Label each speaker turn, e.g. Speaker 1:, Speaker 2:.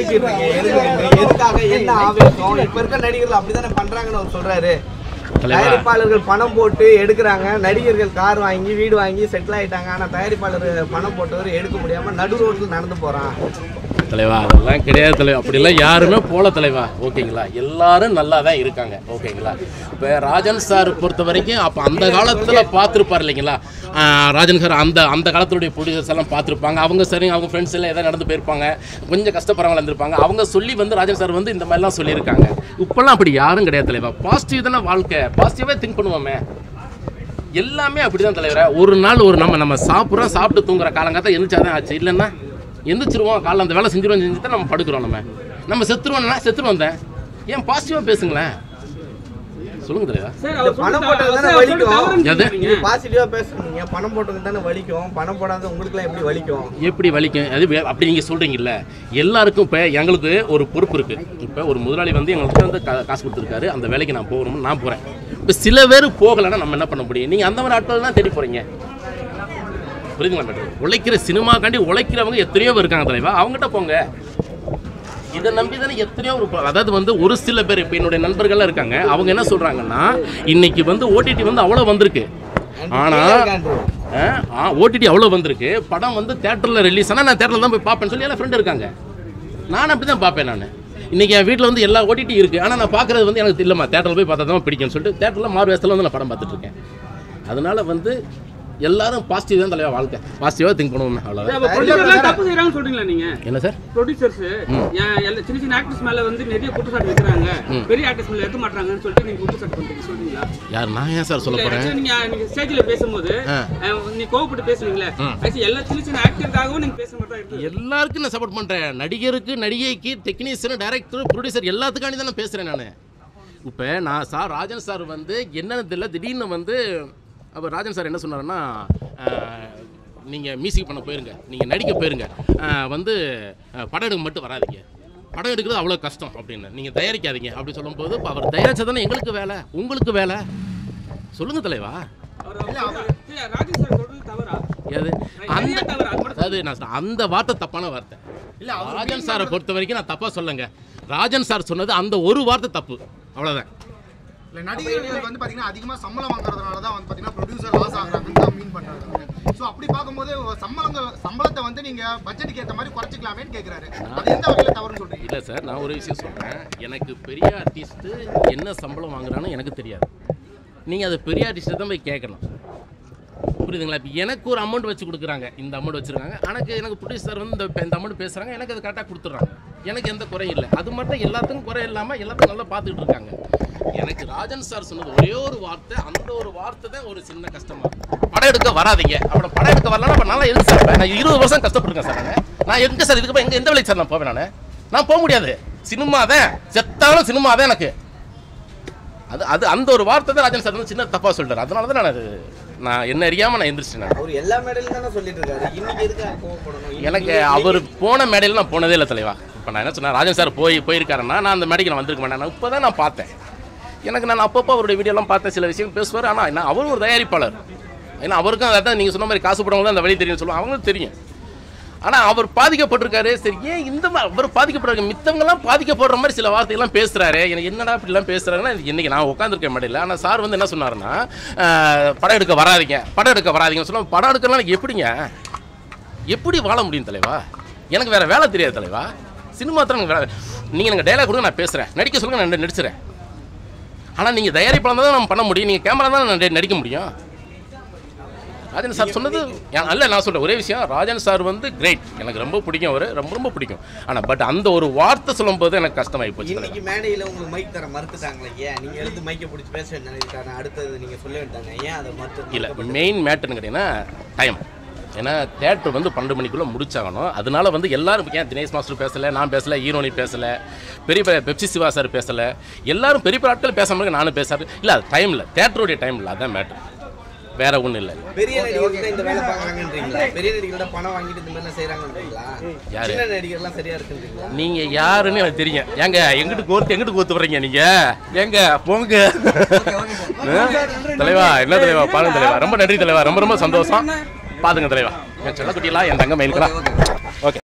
Speaker 1: அனுப்பிடுறீங்க எதுக்கு எதுக்காக என்ன ஆவேசம் இப்ப இருக்க நடிகர்கள் அப்படிதானே பண்றாங்கன்னு அவர் சொல்றாரு
Speaker 2: தலைவா.
Speaker 1: தயாரிப்பாளர்கள் பணம் போட்டு எடுக்கிறாங்க நடிகர்கள் கார் வாங்கி வீடு வாங்கி செட்டில் ஆயிட்டாங்க ஆனா தயாரிப்பாளர் பணம் போட்டவர் எடுக்க முடியாம நடு ரோட்ல நடந்து போறான்
Speaker 2: தலைவா அதெல்லாம் கிடையாது தலைவா அப்படிலாம் யாருமே போல தலைவா ஓகேங்களா எல்லாரும் நல்லா தான் இருக்காங்க ஓகேங்களா இப்போ ராஜன் சார் பொறுத்த வரைக்கும் அப்போ அந்த காலத்தில் பார்த்துருப்பார் இல்லைங்களா ஆஹ் ராஜன் சார் அந்த அந்த காலத்துடைய ப்ரொடியூசர்ஸ் எல்லாம் பார்த்துருப்பாங்க அவங்க சரி அவங்க ஃப்ரெண்ட்ஸ் எல்லாம் எதாவது நடந்து போயிருப்பாங்க கொஞ்சம் கஷ்டப்படுறவங்க இருந்திருப்பாங்க அவங்க சொல்லி வந்து ராஜன் சார் வந்து இந்த மாதிரிலாம் சொல்லியிருக்காங்க இப்போல்லாம் அப்படி யாரும் கிடையாது தலைவா பாசிட்டிவ் தானே வாழ்க்கை பாசிட்டிவாக திங்க் பண்ணுவோமே எல்லாமே அப்படிதான் தலைவரே ஒரு நாள் ஒரு நம்ம நம்ம சாப்பிட்றோம் சாப்பிட்டு தூங்குற காலங்காத்தான் எந்திரிச்சாதான் ஆச்சு இல்லைன்னா எந்திரிச்சிருவோம் காலைல அந்த வேலை செஞ்சிருவோம் செஞ்சு தான் நம்ம படுக்கிறோம் நம்ம நம்ம செத்துருவோம்னா செத்துருவோம் தான் ஏன் பாசிட்டிவாக பேசுங்களேன் சொல்லுங்க தலைவா
Speaker 3: சார்
Speaker 1: இந்த
Speaker 3: அவர்
Speaker 1: பணம்
Speaker 3: சொல்லிட்டு
Speaker 1: போட்டது தானே
Speaker 3: சார், அவர் சொல்லிட்டு
Speaker 1: வலிக்கும்
Speaker 3: தவறுன்னு
Speaker 2: எது?
Speaker 3: சொல்றீங்க.
Speaker 1: நீங்க பாசிட்டிவா பேசுறீங்க பணம் போட்டது தானே வலிக்கும் பணம் போடாத உங்களுக்குலாம் எப்படி வலிக்கும்
Speaker 2: எப்படி வலிக்கும் அது வே- அப்படி நீங்கள் சொல்கிறீங்கல்ல எல்லாருக்கும் இப்போ எங்களுக்கு ஒரு பொறுப்பு இருக்குது இப்போ ஒரு முதலாளி வந்து எங்களுக்கு வந்து கா- காசு கொடுத்துருக்காரு அந்த வேலைக்கு நான் போகணும்னு நான் போகிறேன் இப்போ சில பேர் போகலைன்னா நம்ம என்ன பண்ண முடியும் நீங்கள் அந்த மாதிரி ஆட்கள் தான் தேடி போகிறீங்க புரியுதுங்களா மேடம் உழைக்கிற சினிமாக்காண்டி உழைக்கிறவங்க எத்தனையோ பேர் இருக்காங்க தலைவா அவங்ககிட்ட போங்க இதை நம்பி தானே எத்தனையோ ஒரு ப- அதாவது வந்து ஒரு சில பேர் இப்போ என்னுடைய நண்பர்கள்லாம் இருக்காங்க அவங்க என்ன சொல்கிறாங்கன்னா இன்னைக்கு வந்து ஓடிடி வந்து அவ்வளோ வந்திருக்கு ஆனால் ஓடிடி அவ்வளோ வந்திருக்கு படம் வந்து தேட்டரில் ரிலீஸ் ஆனால் நான் தேட்டரில் தான் போய் பார்ப்பேன்னு சொல்லி எல்லாம் ஃப்ரெண்டு இருக்காங்க நான் அப்படி தான் பார்ப்பேன் நான் இன்றைக்கி என் வீட்டில் வந்து எல்லா ஓடிடி இருக்குது ஆனால் நான் பார்க்குறது வந்து எனக்கு இல்லைம்மா தேட்டரில் போய் பார்த்தா தான் பிடிக்கும்னு சொல்லிட்டு தேட்டரில் மாறு வேஷத்தில் வந்து நான் படம் பார்த்துட்டு இருக்கேன் அதனால வந்து எல்லாரும் பாசிட்டிவ் தான் தலைவா வாழ்க்கை பாசிட்டிவாக திங்க் பண்ணுவோம்
Speaker 3: சார்,
Speaker 2: அவ்வளோதான்
Speaker 3: அப்ப producer தப்பு செய்றாங்கன்னு சொல்றீங்களா நீங்க
Speaker 2: என்ன சார்
Speaker 3: ப்ரொடியூசர்ஸ் சின்ன சின்ன ஆக்டர்ஸ் மேல வந்து நிறைய குற்றச்சாட்டு வைக்கிறாங்க பெரிய ஆக்டர்ஸ் மேல எடுக்க மாட்டாங்கன்னு சொல்லிட்டு நீங்க குற்றச்சாட்டு பண்றீங்க சொல்றீங்களா
Speaker 2: யார் நான் ஏன் சார் சொல்ல
Speaker 3: இல்ல,
Speaker 2: போகிறேன்
Speaker 3: actually நீங்க நீங்க ஸ்டேஜ்ல பேசும்போது
Speaker 2: ஆ.
Speaker 3: அஹ், நீ கோவப்பட்டு பேசுவீங்களே actually எல்லா சின்ன சின்ன ஆக்டருக்காகவும் நீங்க பேசுற மாதிரி தான் இருக்கு
Speaker 2: எல்லாருக்கும் நான் சப்போர்ட் பண்ணுறேன் நடிகருக்கு நடிகைக்கு டெக்னீஷியன் டைரக்டர் ப்ரொடியூசர் எல்லாத்துக்காண்டி தான் நான் பேசுகிறேன் நான் இப்போ நான் சார் ராஜன் சார் வந்து என்னன்னு தெரியல திடீர்னு வந்து அப்போ ராஜன் சார் என்ன சொன்னாருன்னா நீங்கள் மியூசிக் பண்ண போயிருங்க நீங்கள் நடிக்க போயிருங்க ஆஹ் வந்து ஆஹ் படம் எடுக்க மட்டும் வராதீங்க படம் எடுக்கிறது அவ்வளோ கஷ்டம் அப்படின்னு நீங்கள் தயாரிக்காதீங்க அப்படி சொல்லும்போது இப்போ அவர் தயாரிச்சா தானே எங்களுக்கு வேலை உங்களுக்கு வேலை சொல்லுங்கள் தலைவா
Speaker 3: அவர் அவர் இல்ல, ராஜேஷ் சார் சொல்றது தவறா
Speaker 2: அது அந்த
Speaker 3: நிறைய தவறு, அது மட்டும்
Speaker 2: அதாவது நான் சொ- அந்த வார்த்தை தப்பான வார்த்தை இல்ல ராஜன் சாரை பொறுத்த வரைக்கும் நான் தப்பா சொல்லுங்க ராஜன் சார் சொன்னது அந்த ஒரு வார்த்தை தப்பு அவ்வளவுதான்
Speaker 4: இல்ல நடிகர்கள் வந்து பாத்தீங்கன்னா அதிகமா சம்பளம் வாங்குறதுனால தான் வந்து பாத்தீங்கன்னா ப்ரொடியூசர் லாஸ் ஆகுறாங்கன்னு தான் மீன் பண்றாங்க சோ அப்படி பார்க்கும்போது சம்பளங்கள் சம்பளத்தை வந்து நீங்க பட்ஜெட்டுக்கு ஏத்த மாதிரி குறைச்சிக்கலாமேன்னு கேக்குறாரு அது எந்த வகையில தவறுன்னு சொல்றீங்க
Speaker 2: இல்ல சார் நான் ஒரு விஷயம் சொல்றேன் எனக்கு பெரிய ஆர்டிஸ்ட் என்ன சம்பளம் வாங்குறான்னு எனக்கு தெரியாது நீங்க அதை பெரிய ஆர்டிஸ்ட்டை தான் போய் கேட்கணும் புரியுதுங்களா இப்போ எனக்கு ஒரு அமௌண்ட் வச்சு கொடுக்குறாங்க இந்த அமௌண்ட் வச்சுருக்காங்க எனக்கு எனக்கு ப்ரொடியூசர் வந்து இந்த இப்ப இந்த அமௌண்ட் பேசுகிறாங்க எனக்கு அது கரெக்டாக கொடுத்துட்றாங்க எனக்கு எந்த குறையும் இல்லை அது மட்டும் எல்லாத்துக்கும் குறை இல்லாமல் எல்லாத்தையும் நல்லா பார்த்துக்கிட்டு இருக்காங்க எனக்கு ராஜன் சார் சொன்னது ஒரே ஒரு வார்த்தை அந்த ஒரு வார்த்தை தான் ஒரு சின்ன கஷ்டமா படம் எடுக்க வராதீங்க அப்படி படம் எடுக்க வரலன்னா அப்போ நல்லா எதுக்கு சார் நான் இருபது வருஷம் கஷ்டப்பட்டிருக்கேன் சார் நான் நான் எங்கே சார் இதுக்கு எங்கே எந்த வேலைக்கு சார் நான் போவேன் நான் நான் போக முடியாது சினிமா தான் செத்தாலும் சினிமா தான் எனக்கு அது அது அந்த ஒரு வார்த்தை தான் ராஜன் சார் வந்து சின்ன தப்பாக சொல்லிட்டாரு அதனால தான் நான் அது நான் என்ன அறியாமல் நான் எந்திரிச்சிட்டேன் நான்.
Speaker 1: அவர் எல்லா மேடையிலும் தானே சொல்லிட்டு இருக்காரு இன்னைக்கு எதுக்கு கோவப்படணும் இன்னைக்கு-
Speaker 2: எனக்கு அவர் போன மேடையில் நான் போனதே இல்லை தலைவா இப்போ நான் என்ன சொன்னேன் ராஜன் சார் போய் போயிருக்காருன்னா நான் அந்த மேடைக்கு நான் வந்திருக்க மாட்டேன் நான் இப்போ தான் நான் பார்த்தேன் எனக்கு நான் அப்பப்போ அவருடைய வீடியோலாம் பார்த்தேன் சில விஷயம் பேசுவார் ஆனால் என்ன அவரும் ஒரு தயாரிப்பாளர் ஏன்னா அவருக்கும் அதான் நீங்கள் சொன்ன மாதிரி காசு போடவங்க தான் அந்த வழி தெரியும் சொல்லுவாங்க அவங்களும் தெரியும் ஆனால் அவர் பாதிக்கப்பட்டிருக்காரு சரி ஏன் இந்த மாதிரி அவர் பாதிக்கப்படுறாரு மித்தவங்கலாம் பாதிக்கப்படுற மாதிரி சில வார்த்தைகள்லாம் பேசுகிறாரு எனக்கு என்னடா இப்படிலாம் பேசுகிறாங்கன்னா இன்னைக்கு நான் உட்காந்துருக்கேன் மேடையில் ஆனால் சார் வந்து என்ன சொன்னாருன்னா ஆஹ், படம் எடுக்க வராதீங்க படம் எடுக்க வராதீங்கன்னு சொல்லுவாங்க படம் எடுக்கலாம் எனக்கு எப்படிங்க எப்படி வாழ முடியும் தலைவா எனக்கு வேற வேலை தெரியாது தலைவா சினிமா தான் எனக்கு வேலை நீங்கள் எனக்கு டைலாக் கொடுங்க நான் பேசுகிறேன் நடிக்க சொல்லுங்க நான் நடிச்சுறேன் ஆனால் நீங்கள் தயாரிப்பாளர் தான் நம்ம பண்ண முடியும் நீங்கள் கேமரா தான் நான் நடி- நடிக்க முடியும் ராஜன் சார் சொன்னது ஏன் அல்ல நான் சொல்கிறேன் ஒரே விஷயம் ராஜன் சார் வந்து கிரேட் எனக்கு ரொம்ப பிடிக்கும் அவர் ரொம்ப ரொம்ப பிடிக்கும் ஆனால் பட் அந்த ஒரு வார்த்தை சொல்லும்போது எனக்கு கஷ்டமாகி போச்சு தலைவா.
Speaker 1: இன்னைக்கு மேடையில உங்களுக்கு மைக் தர மறுத்துட்டாங்களே ஏன் நீங்க எழுந்து மைக்கை பிடிச்சி பேச வேண்டியது அடுத்தது நீங்க சொல்ல வேண்டாங்க ஏன் அதை மறுத்து
Speaker 2: இல்லை
Speaker 1: மறுக்கப்பட்டது?
Speaker 2: மெயின் மேட்டர்னு கேட்டிங்கன்னா டைம் ஏன்னா தேட்டர் வந்து பன்னெண்டு மணிக்குள்ளே முடிச்சாகணும் அதனால வந்து எல்லாரும் ஏன் தினேஷ் மாஸ்டர் பேசலை நான் பேசலை ஈரோனி பேசலை பெரிய பெரிய பெப்சி சிவா சார் பேசலை எல்லாரும் பெரிய பெரிய ஆட்கள் பேச மாதிரி நானும் பேசாரு இல்லை அது டைம் இல்லை தேட்டருடைய டைம் இல்லை அதான் மேட்டர் வேற ஒன்றும் இல்லை
Speaker 1: பெரிய நடிகர்கள் தான் இந்த வேலை பார்க்கறாங்கன்றீங்களா பெரிய நடிகர்கள் தான் பணம் வாங்கிட்டு இந்த மாதிரி செய்யறாங்கன்றீங்களா
Speaker 2: யாரு?
Speaker 1: சின்ன நடிகர்லாம் சரியா இருக்குன்றீங்களா
Speaker 2: நீங்கள் யாருன்னு எனக்கு தெரியும் ஏங்க எங்கிட்டு கோர்த்து எங்கிட்டு கோர்த்து வர்றீங்க நீங்கள் ஏங்க போங்க ஆ? தலைவா என்ன தலைவா பாருங்க தலைவா ரொம்ப நன்றி தலைவா ரொம்ப ரொம்ப சந்தோஷம் பாத்துங்க தலைவா என் செல்லக்குட்டியெல்லாம் என் தங்க மயிலுக்கலாம் ஓகே